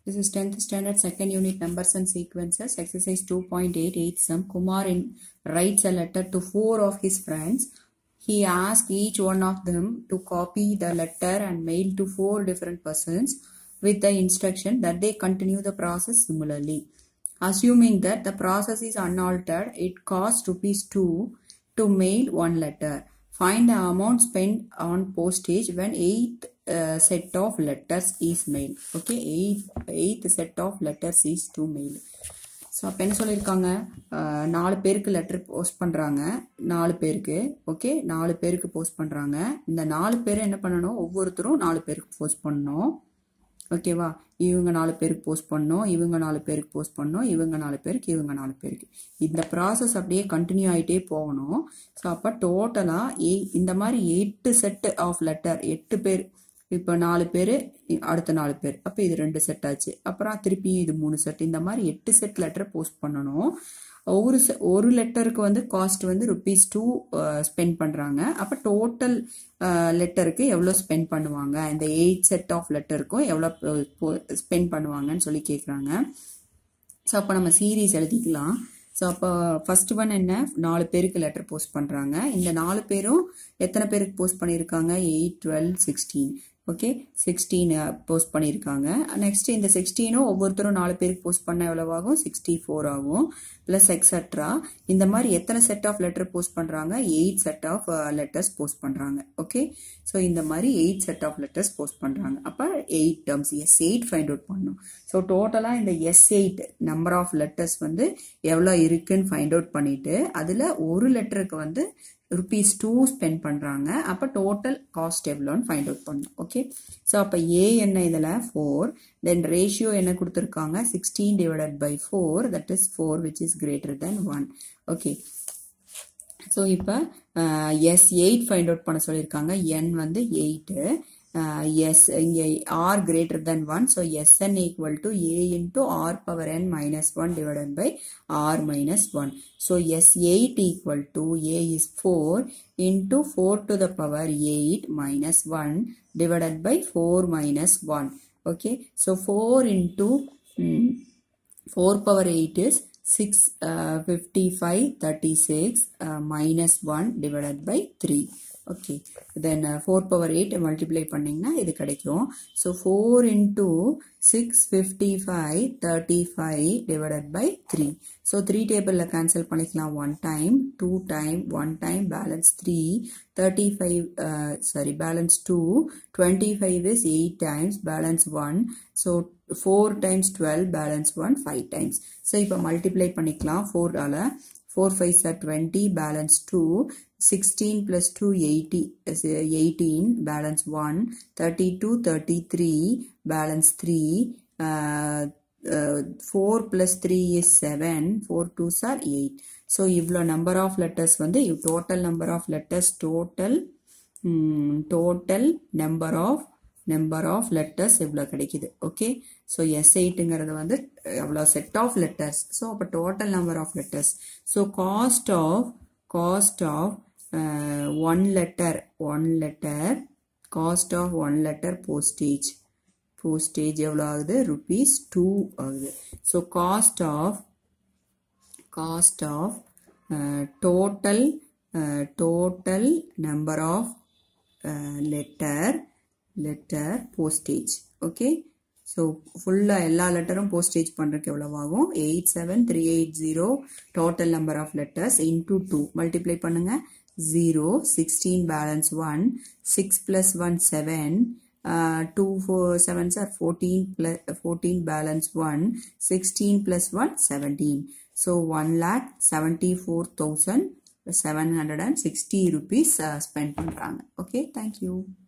This is 10th standard second unit numbers and sequences exercise 2.88 sum. Kumar in, writes a letter to four of his friends. He asks each one of them to copy the letter and mail to four different persons with the instruction that they continue the process similarly. Assuming that the process is unaltered, it costs rupees 2 to mail one letter. Find the amount spent on postage when eighth uh, set of letters is mailed. Okay, eighth, eighth set of letters is to mail. So அப்போ என்ன சொல்லியிருக்காங்க அஹ், நாலு பேருக்கு letter post பண்ணுறாங்க நாலு பேருக்கு okay நாலு பேருக்கு போஸ்ட் பண்ணுறாங்க இந்த நாலு பேர் என்ன பண்ணணும் ஒவ்வொருத்தரும் நாலு பேருக்கு போஸ்ட் பண்ணணும் ஓகேவா இவங்க நாலு பேருக்கு போஸ்ட் பண்ணோம் இவங்க நாலு பேருக்கு போஸ்ட் பண்ணோம் இவங்க நாலு பேருக்கு இவங்க நாலு பேருக்கு இந்த ப்ராசஸ் அப்படியே கண்டினியூ ஆகிட்டே போகணும் ஸோ அப்போ டோட்டலாக ஏ இந்த மாதிரி எட்டு செட்டு ஆஃப் லெட்டர் எட்டு பேர் இப்போ நாலு பேர் அடுத்த நாலு பேர் அப்போ இது ரெண்டு செட் ஆச்சு அப்புறம் திருப்பி இது மூணு செட் இந்த மாதிரி எட்டு செட் லெட்டர் போஸ்ட் பண்ணணும் ஒரு se- ஒரு லெட்டருக்கு வந்து காஸ்ட் வந்து ருபீஸ் டூ ஸ்பெண்ட் பண்ணுறாங்க அப்போ டோட்டல் லெட்டருக்கு எவ்வளோ ஸ்பெண்ட் பண்ணுவாங்க இந்த எயிட் செட் ஆஃப் லெட்டருக்கும் எவ்வளோ ஸ்பெண்ட் பண்ணுவாங்கன்னு சொல்லி கேட்குறாங்க ஸோ அப்போ நம்ம சீரீஸ் எழுதிக்கலாம் ஸோ அப்போ ஃபர்ஸ்ட் ஒன் என்ன நாலு பேருக்கு லெட்டர் போஸ்ட் பண்ணுறாங்க இந்த நாலு பேரும் எத்தனை பேருக்கு போஸ்ட் பண்ணியிருக்காங்க eight twelve sixteen okay sixteen post பண்ணியிருக்காங்க நெக்ஸ்ட் இந்த சிக்ஸ்டீனும் ஒவ்வொருத்தரும் நாலு பேருக்கு போஸ்ட் பண்ண எவ்வளவு ஆகும் சிக்ஸ்டி ஃபோர் ஆகும் ப்ளஸ் எக்ஸட்ரா இந்த மாதிரி எத்தனை செட் ஆஃப் லெட்டர் போஸ்ட் பண்ணுறாங்க eight set of letters post பண்ணுறாங்க ஓகே ஸோ இந்த மாதிரி eight set of letters post பண்ணுறாங்க அப்போ eight terms S eight find out பண்ணணும் ஸோ டோட்டலாக இந்த S eight number of letters வந்து எவ்வளோ இருக்குன்னு ஃபைண்ட் அவுட் பண்ணிட்டு அதில் ஒரு லெட்டருக்கு வந்து ருபீஸ் டூ ஸ்பெண்ட் பண்ணுறாங்க அப்போ டோட்டல் காஸ்ட் எவ்வளோன்னு ஃபைண்ட் அவுட் பண்ணணும் ஓகே ஸோ அப்போ ஏ என்ன இதில் ஃபோர் தென் ரேஷியோ என்ன கொடுத்துருக்காங்க sixteen divided by four that is four which is greater then one okay so இப்போ எஸ் எயிட் ஃபைண்ட் அவுட் பண்ண சொல்லியிருக்காங்க என் வந்து எயிட்டு எஸ் இங்கே R greater then one so S N equal to A into R power N minus one divided by R minus one so S eight equal to A is four into four to the power eight minus one divided by four minus one okay so four into 4 power 8 is 6 uh, 55 36 uh, minus 1 divided by 3 okay then uh, 4 power 8 multiply பண்ணிங்கன்னா இது கிடைக்கும் so 4 into 6 55 35 divided by 3 so 3 table cancel பண்ணிக்கலாம் 1 time 2 time 1 time balance 3 35 uh, sorry balance 2 25 is 8 times balance 1 so 4 times 12 balance 1 5 times so இப்போ multiply பண்ணிக்கலாம் 4 ஆல 4 5 are 20 balance 2 16 plus 2 80 is uh, 18 balance 1 32 33 balance 3 uh, uh, 4 plus 3 is 7 4 2s are 8 so இவ்வளோ number of letters வந்து total number of letters total ம், total number of number of letters இவ்வளோ கிடைக்குது okay so S எயிட்டுங்கிறது வந்து எவ்வளோ set of letters so அப்போ total number of letters so cost of cost of one letter one letter cost of one letter postage postage எவ்வளோ ஆகுது rupees two ஆகுது so cost of cost of uh, total uh, total number of uh, letter letter postage okay so ஃபுல்லாக எல்லா லெட்டரும் postage பண்ணுறதுக்கு எவ்வளவாகும் eight seven three eight zero total number of letters into two multiply பண்ணுங்க zero sixteen balance one six plus one seven two four seven sir fourteen plus fourteen balance one sixteen plus one seventeen so one lakh seventy four thousand seven hundred and sixty rupees spend பண்ணுறாங்க okay thank you